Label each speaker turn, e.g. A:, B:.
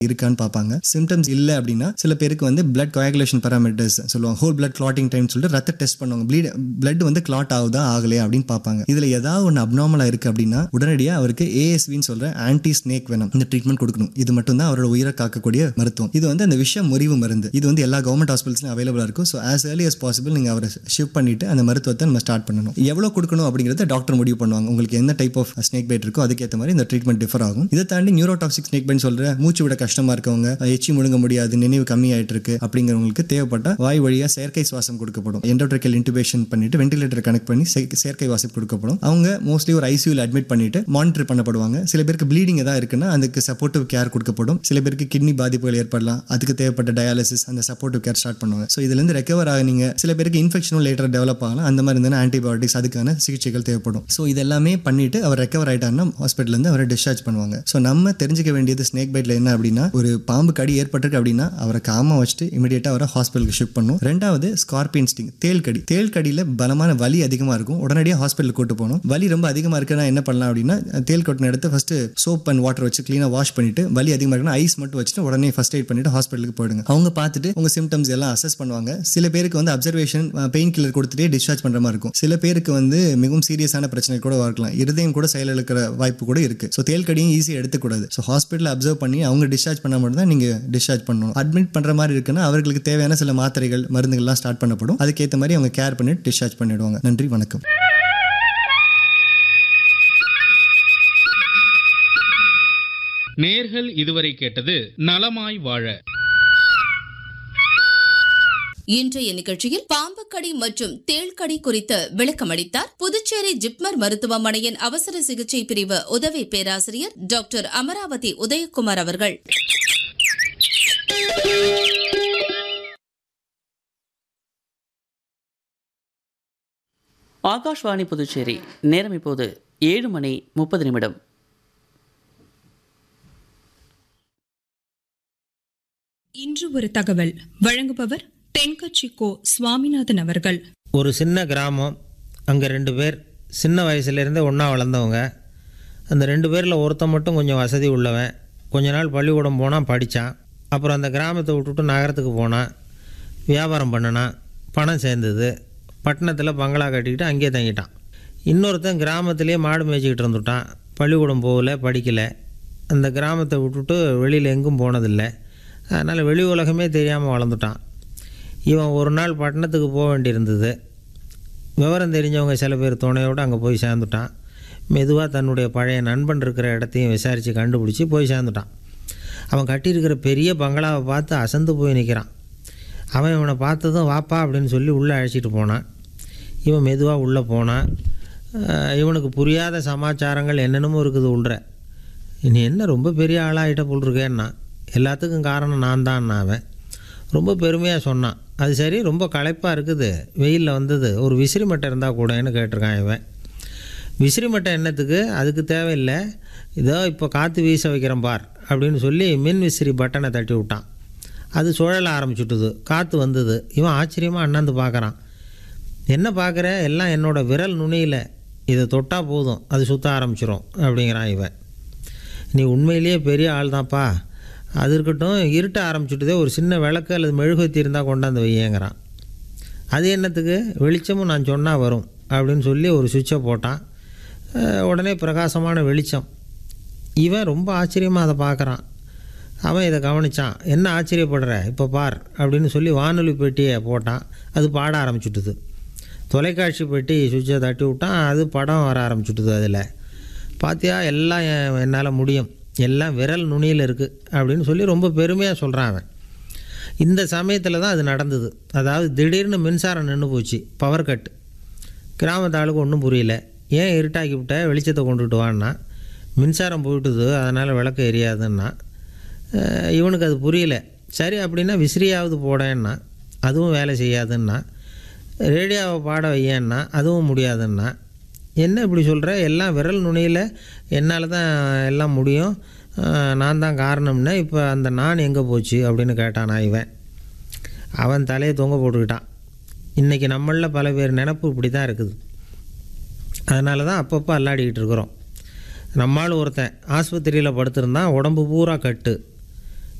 A: இருக்கான்னு பார்ப்பாங்க சிம்டம்ஸ் இல்லை அப்படின்னா சில பேருக்கு வந்து பிளட் கோயாகுலேஷன் பேராமீட்டர்ஸ் சொல்லுவாங்க ஹோல் பிளட் கிளாட்டிங் டைம் சொல்லிட்டு ரத்த டெஸ்ட் பண்ணுவாங்க ப்ளீட் பிளட் வந்து கிளாட் ஆகுதா ஆகலையா அப்படின்னு பார்ப்பாங்க இதுல ஏதாவது ஒன்று அப்நார்மலா இருக்கு அப்படின்னா உடனடியாக அவருக்கு ஏஎஸ்வின்னு சொல்ற ஆன்டி ஸ்னேக் வேணும் இந்த ட்ரீட்மெண்ட் கொடுக்கணும் இது மட்டும் தான் அவரோட உயிரை காக்கக்கூடிய மருத்துவம் இது வந்து அந்த விஷம் முறிவு மருந்து இது வந்து எல்லா கவர்மெண்ட் ஹாஸ்பிட்டல்ஸ்லையும் அவைலபிளா இருக்கும் so as early as possible நீங்க அவரை ஷிஃப்ட் பண்ணிட்டு அந்த மருத்துவத்தை நம்ம ஸ்டார்ட் பண்ணணும் எவ்வளவு கொடுக்கணும் அப்படிங்கறத டாக்டர் முடிவு பண்ணுவாங்க உங்களுக்கு என்ன டைப் ஆஃப் ஸ்னேக் பைட் இருக்கோ அதுக்கேற்ற மாதிரி இந்த ட்ரீட்மெண்ட் டிஃபர் ஆகும் இதை தாண்டி நியூரோடாக்சிக் ஸ்னேக் பைட் சொல்ற மூச்சு விட கஷ்டமா இருக்கவங்க எச்சி முழுங்க முடியாது நினைவு கம்மி ஆயிட்டு இருக்கு அப்படிங்கிறவங்களுக்கு தேவைப்பட்ட வாய் வழியா செயற்கை சுவாசம் கொடுக்கப்படும் எண்டோட்ரிக்கல் இன்டுபேஷன் பண்ணிட்டு வென்டிலேட்டர் கனெக்ட் பண்ணி செய்- செயற்கை சுவாசம் கொடுக்கப்படும் அவங்க மோஸ்ட்லி ஒரு ஐசியூல அட்மிட் பண்ணிட்டு மானிட்டர் பண்ணப்படுவாங்க சில பேருக்கு ப்ளீடிங் ஏதாவது இருக்குன்னா அதுக்கு சப்போர்ட்டிவ் கேர் கொடுக்கப்படும் சில பேருக்கு கிட்னி பாதிப்புகள் ஏற்படலாம் அதுக்கு தேவைப்பட்ட டயாலிசிஸ் அந்த சப்போர்ட்டிவ் கேர் ஸ்டார்ட் பண்ணுவாங்க ஸோ இதுல இருந்து ரெக்கவர் ஆகுனீங்க சில பேருக்கு இன்ஃபெக்ஷனும் லேட்டர் டெவலப் ஆகலாம் அந்த மாதிரி இருந்தால் ஆன்டிபயோட்டிக்ஸ் அதுக்கான சிகிச்சைகள் தேவைப்படும் ஸோ இதெல்லாமே பண்ணிட்டு அவர் ரெக்கவர் ஆயிட்டாருன்னா ஹாஸ்பிட்டல் இருந்து அவரை டிஸ்சார்ஜ் பண்ணுவாங்க ஸோ நம்ம தெரிஞ்சுக்க வேண்டியது ஸ்னேக் பைட்ல என்ன அப்படின்னா ஒரு பாம்பு கடி ஏற்பட்டிருக்கு அப்படின்னா அவரை காம வச்சுட்டு இமீடியட்டா அவரை ஹாஸ்பிட்டலுக்கு ஷிஃப்ட் பண்ணும் ரெண்டாவது ஸ்கார்பியன் ஸ்டிங் தேல் கடி தேல் கடியில பலமான வலி அதிகமா இருக்கும் உடனடியாக ஹாஸ்பிட்டலுக்கு கூட்டு போகணும் வலி ரொம்ப அதிகமா இருக்குன்னா என்ன பண்ணலாம் அப்படின்னா தேல் கொட்டின இடத்த ஃபர்ஸ்ட் சோப் அண்ட் வாட்டர் வச்சு க்ளீனாக வாஷ் பண்ணிட்டு வலி அதிகமாக இருக்குன்னா ஐஸ் மட்டும் வச்சுட்டு உடனே ஃபர்ஸ்ட் எய்ட் பண்ணிட்டு ஹாஸ்பிட்டலுக்கு போயிடுங்க அவங்க பார்த்துட்டு உங்க சிம்டம்ஸ் எல்லாம் அசஸ் பண்ணுவாங்க சில பேருக்கு வந்து அப்சர்வேஷன் பெயின் கில்லர் கொடுத்துட்டே டிஸ்சார்ஜ் பண்ற மாதிரி இருக்கும் சில பேருக்கு வந்து மிகவும் சீரியஸான பிரச்சனை கூட இருக்கலாம் இருதயம் கூட செயலிழக்கிற வாய்ப்பு கூட இருக்கு ஸோ தேல் கடியும் ஈஸியாக எடுத்துக்கூடாது ஸோ ஹாஸ்பிட்டல் அப்சர்வ் பண்ணி அவங்க டிஸ்சார்ஜ் பண்ண மட்டும் தான் நீங்க டிஸ்சார்ஜ் பண்ணணும் அட்மிட் பண்ற மாதிரி இருக்குன்னா அவர்களுக்கு தேவையான சில மாத்திரைகள் மருந்துகள்லாம் ஸ்டார்ட் பண்ணப்படும் அதுக்கேற்ற மாதிரி அவங்க கேர் பண்ணிட்டு டிஸ்சார்ஜ் பண்ணிடுவாங்க நன்றி வணக்கம்
B: நேர்கள் இதுவரை கேட்டது நலமாய் வாழ
C: இன்றைய நிகழ்ச்சியில் பாம்புக்கடி மற்றும் தேள்கடி குறித்து விளக்கமளித்தார் புதுச்சேரி ஜிப்மர் மருத்துவமனையின் அவசர சிகிச்சை பிரிவு உதவி பேராசிரியர் டாக்டர் அமராவதி உதயகுமார் அவர்கள்
D: ஆகாஷ்வாணி புதுச்சேரி நேரம் இப்போது ஏழு மணி முப்பது நிமிடம்
E: இன்று ஒரு தகவல் வழங்குபவர் தென்கட்சி கோ சுவாமிநாதன் அவர்கள்
F: ஒரு சின்ன கிராமம் அங்கே ரெண்டு பேர் சின்ன வயசுலேருந்தே ஒன்றா வளர்ந்தவங்க அந்த ரெண்டு பேரில் ஒருத்தன் மட்டும் கொஞ்சம் வசதி உள்ளவன் கொஞ்ச நாள் பள்ளிக்கூடம் போனால் படித்தான் அப்புறம் அந்த கிராமத்தை விட்டுட்டு நகரத்துக்கு போனான் வியாபாரம் பண்ணினான் பணம் சேர்ந்தது பட்டணத்தில் பங்களா கட்டிக்கிட்டு அங்கேயே தங்கிட்டான் இன்னொருத்தன் கிராமத்திலேயே மாடு மேய்ச்சிக்கிட்டு இருந்துட்டான் பள்ளிக்கூடம் போகல படிக்கலை அந்த கிராமத்தை விட்டுட்டு வெளியில் எங்கும் போனதில்லை அதனால் வெளி உலகமே தெரியாமல் வளர்ந்துட்டான் இவன் ஒரு நாள் பட்டணத்துக்கு போக வேண்டியிருந்தது விவரம் தெரிஞ்சவங்க சில பேர் துணையோடு அங்கே போய் சேர்ந்துட்டான் மெதுவாக தன்னுடைய பழைய நண்பன் இருக்கிற இடத்தையும் விசாரித்து கண்டுபிடிச்சி போய் சேர்ந்துட்டான் அவன் கட்டியிருக்கிற பெரிய பங்களாவை பார்த்து அசந்து போய் நிற்கிறான் அவன் இவனை பார்த்ததும் வாப்பா அப்படின்னு சொல்லி உள்ளே அழைச்சிட்டு போனான் இவன் மெதுவாக உள்ளே போனான் அஹ் இவனுக்கு புரியாத சமாச்சாரங்கள் என்னென்னமோ இருக்குது உள்ற நீ என்ன ரொம்ப பெரிய ஆளாகிட்ட போல் இருக்கேன்னா எல்லாத்துக்கும் காரணம் நான் தான் அவன் ரொம்ப பெருமையாக சொன்னான் அது சரி ரொம்ப களைப்பாக இருக்குது வெயிலில் வந்தது ஒரு விசிறி மட்டை இருந்தால் கூடன்னு கேட்டிருக்கான் இவன் விசிறி மட்டை என்னத்துக்கு அதுக்கு தேவையில்லை இதோ இப்போ காற்று வீச வைக்கிறேன் பார் அப்படின்னு சொல்லி மின் விசிறி பட்டனை தட்டி விட்டான் அது சுழல ஆரம்பிச்சுட்டுது காற்று வந்தது இவன் ஆச்சரியமாக அண்ணாந்து பார்க்குறான் என்ன பார்க்குற எல்லாம் என்னோட விரல் நுனியில் இதை தொட்டால் போதும் அது சுற்ற ஆரம்பிச்சிரும் அப்படிங்கிறான் இவன் நீ உண்மையிலேயே பெரிய ஆள் தான்ப்பா அது இருக்கட்டும் இருட்ட ஆரம்பிச்சுட்டுதே ஒரு சின்ன விளக்கு அல்லது மெழுகுவத்தி இருந்தால் கொண்டாந்து வையேங்கிறான் அது என்னத்துக்கு வெளிச்சமும் நான் சொன்னால் வரும் அப்படின்னு சொல்லி ஒரு சுவிட்சை போட்டான் அஹ் உடனே பிரகாசமான வெளிச்சம் இவன் ரொம்ப ஆச்சரியமாக அதை பார்க்குறான் அவன் இதை கவனிச்சான் என்ன ஆச்சரியப்படுற இப்போ பார் அப்படின்னு சொல்லி வானொலி பெட்டியை போட்டான் அது பாட ஆரம்பிச்சுட்டுது தொலைக்காட்சி பெட்டி சுவிட்சை தட்டி விட்டான் அது படம் வர ஆரம்பிச்சுட்டுது அதில் பாத்தியா எல்லாம் என்- என்னால் முடியும் எல்லாம் விரல் நுனியில் இருக்குது அப்படின்னு சொல்லி ரொம்ப பெருமையாக சொல்கிறான் அவன் இந்த சமயத்தில் தான் அது நடந்தது அதாவது திடீர்னு மின்சாரம் நின்று போச்சு பவர் கட் கிராமத்து ஆளுக்கு ஒன்றும் புரியல ஏன் இருட்டாக்கி விட்ட வெளிச்சத்தை கொண்டுட்டு வான்னா மின்சாரம் போயிட்டுது அதனால் விளக்கு எரியாதுன்னா அஹ் இவனுக்கு அது புரியல சரி அப்படின்னா விசிறியாவது போடேன்னா அதுவும் வேலை செய்யாதுன்னா ரேடியோவை பாட வையேன்னா அதுவும் முடியாதுன்னா என்ன இப்படி சொல்கிற எல்லாம் விரல் நுனியில் என்னால் தான் எல்லாம் முடியும் அஹ் நான் தான் காரணம்னா இப்போ அந்த நான் எங்கே போச்சு அப்படின்னு கேட்டான் நான் இவன் அவன் தலையை தொங்க போட்டுக்கிட்டான் இன்றைக்கி நம்மளில் பல பேர் நினப்பு இப்படி தான் இருக்குது அதனால தான் அப்பப்போ அல்லாடிக்கிட்டு இருக்கிறோம் நம்மால் ஒருத்தன் ஆஸ்பத்திரியில் படுத்திருந்தான் உடம்பு பூரா கட்டு